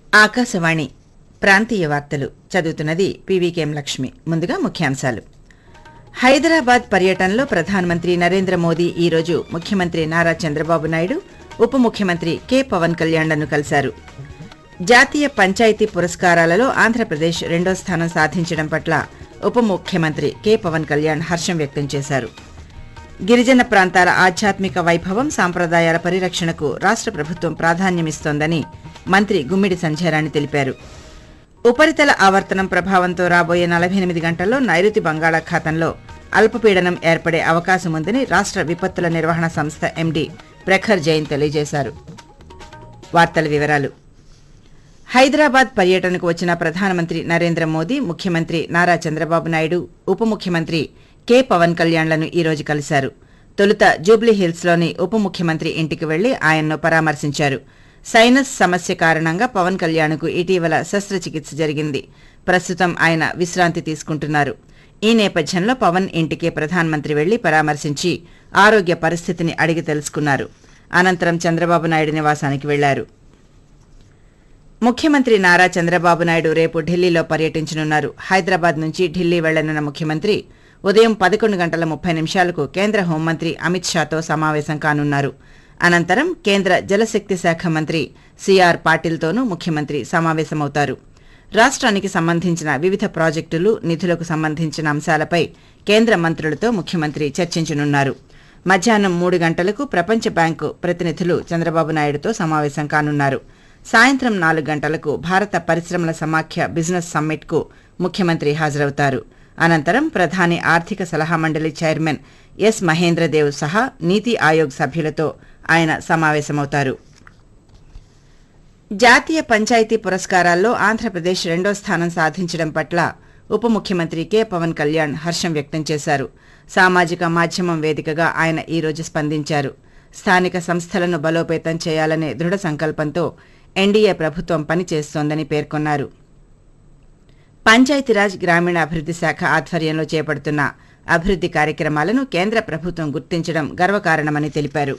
ఆకాశవాణి ప్రాంతీయ వార్తలు చదువుతున్నది పీవీకేఎం లక్ష్మి ముందుగా ముఖ్యాంశాలు హైదరాబాద్ పర్యటనలో ప్రధానమంత్రి నరేంద్ర మోదీ ఈ రోజు ముఖ్యమంత్రి నారా చంద్రబాబు నాయుడు ఉప ముఖ్యమంత్రి కె పవన్ కళ్యాణ్లను కలిశారు జాతీయ పంచాయతీ పురస్కారాలలో ఆంధ్రప్రదేశ్ రెండో స్థానం సాధించడం పట్ల ఉప ముఖ్యమంత్రి కె పవన్ కళ్యాణ్ హర్షం వ్యక్తం చేశారు గిరిజన ప్రాంతాల ఆధ్యాత్మిక వైభవం సాంప్రదాయాల పరిరక్షణకు రాష్ట్ర ప్రభుత్వం ప్రాధాన్యమిస్తోందని మంత్రి గుమ్మిడి సంధ్యారాణి తెలిపారు ఉపరితల ఆవర్తనం ప్రభావంతో రాబోయే నలభై ఎనిమిది గంటల్లో నైరుతి బంగాళాఖాతంలో అల్పపీడనం ఏర్పడే అవకాశం ఉందని రాష్ట్ర విపత్తుల నిర్వహణ సంస్థ ఎండీ ప్రఖర్ జైన్ తెలియజేశారు వార్తల వివరాలు హైదరాబాద్ పర్యటనకు వచ్చిన ప్రధానమంత్రి నరేంద్ర మోదీ ముఖ్యమంత్రి నారా చంద్రబాబు నాయుడు ఉప ముఖ్యమంత్రి కె పవన్ కళ్యాణ్లను ఈ రోజు కలిశారు తొలుత జూబ్లీ హిల్స్లోని ఉప ముఖ్యమంత్రి ఇంటికి వెళ్లి ఆయన్ను పరామర్శించారు సైనస్ సమస్య కారణంగా పవన్ కళ్యాణ్కు ఇటీవల శస్త్రచికిత్స జరిగింది ప్రస్తుతం ఆయన విశ్రాంతి తీసుకుంటున్నారు ఈ నేపథ్యంలో పవన్ ఇంటికి ప్రధానమంత్రి వెళ్లి పరామర్శించి ఆరోగ్య పరిస్థితిని అడిగి తెలుసుకున్నారు అనంతరం చంద్రబాబు నాయుడు నివాసానికి వెళ్లారు ముఖ్యమంత్రి నారా చంద్రబాబు నాయుడు రేపు ఢిల్లీలో పర్యటించనున్నారు హైదరాబాద్ నుంచి ఢిల్లీ వెళ్లనున్న ముఖ్యమంత్రి ఉదయం పదకొండు గంటల ముప్పై నిమిషాలకు కేంద్ర హోంమంత్రి అమిత్ షాతో సమావేశం కానున్నారు అనంతరం కేంద్ర జలశక్తి శాఖ మంత్రి సిఆర్ పాటిల్తోనూ ముఖ్యమంత్రి సమావేశమవుతారు రాష్ట్రానికి సంబంధించిన వివిధ ప్రాజెక్టులు నిధులకు సంబంధించిన అంశాలపై కేంద్ర మంత్రులతో ముఖ్యమంత్రి చర్చించనున్నారు మధ్యాహ్నం మూడు గంటలకు ప్రపంచ బ్యాంకు ప్రతినిధులు చంద్రబాబు నాయుడుతో సమావేశం కానున్నారు సాయంత్రం నాలుగు గంటలకు భారత పరిశ్రమల సమాఖ్య బిజినెస్ సమ్మిట్కు ముఖ్యమంత్రి హాజరవుతారు అనంతరం ప్రధాని ఆర్థిక సలహా మండలి చైర్మన్ ఎస్ మహేంద్రదేవ్ సహా నీతి ఆయోగ్ సభ్యులతో ఆయన సమావేశమవుతారు జాతీయ పంచాయతీ పురస్కారాల్లో ఆంధ్రప్రదేశ్ రెండో స్థానం సాధించడం పట్ల ఉప ముఖ్యమంత్రి కె పవన్ కళ్యాణ్ హర్షం వ్యక్తం చేశారు సామాజిక మాధ్యమం వేదికగా ఆయన ఈ రోజు స్పందించారు స్థానిక సంస్థలను బలోపేతం చేయాలనే దృఢ సంకల్పంతో ఎన్డీఏ ప్రభుత్వం పనిచేస్తోందని పేర్కొన్నారు పంచాయతీరాజ్ గ్రామీణాభివృద్ది శాఖ ఆధ్వర్యంలో చేపడుతున్న అభివృద్ది కార్యక్రమాలను కేంద్ర ప్రభుత్వం గుర్తించడం గర్వకారణమని తెలిపారు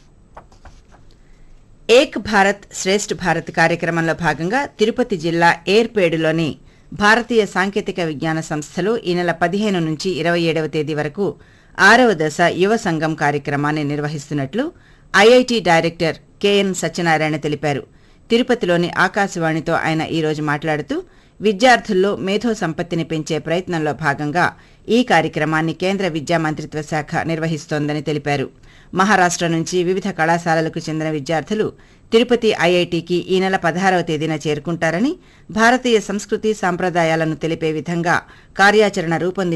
ఏక్ భారత్ శ్రేష్ఠ్ భారత్ కార్యక్రమంలో భాగంగా తిరుపతి జిల్లా ఏర్పేడులోని భారతీయ సాంకేతిక విజ్ఞాన సంస్థలో ఈ నెల పదిహేను నుంచి ఇరవై ఏడవ తేదీ వరకు ఆరవ దశ యువ సంఘం కార్యక్రమాన్ని నిర్వహిస్తున్నట్లు ఐఐటి డైరెక్టర్ కెఎన్ సత్యనారాయణ తెలిపారు తిరుపతిలోని ఆకాశవాణితో ఆయన ఈ రోజు మాట్లాడుతూ విద్యార్థుల్లో మేధో సంపత్తిని పెంచే ప్రయత్నంలో భాగంగా ఈ కార్యక్రమాన్ని కేంద్ర విద్యా మంత్రిత్వ శాఖ నిర్వహిస్తోందని తెలిపారు మహారాష్ట్ర నుంచి వివిధ కళాశాలలకు చెందిన విద్యార్థులు తిరుపతి ఐఐటికి ఈ నెల పదహారవ తేదీన చేరుకుంటారని భారతీయ సంస్కృతి సాంప్రదాయాలను తెలిపే విధంగా కార్యాచరణ రూపొంది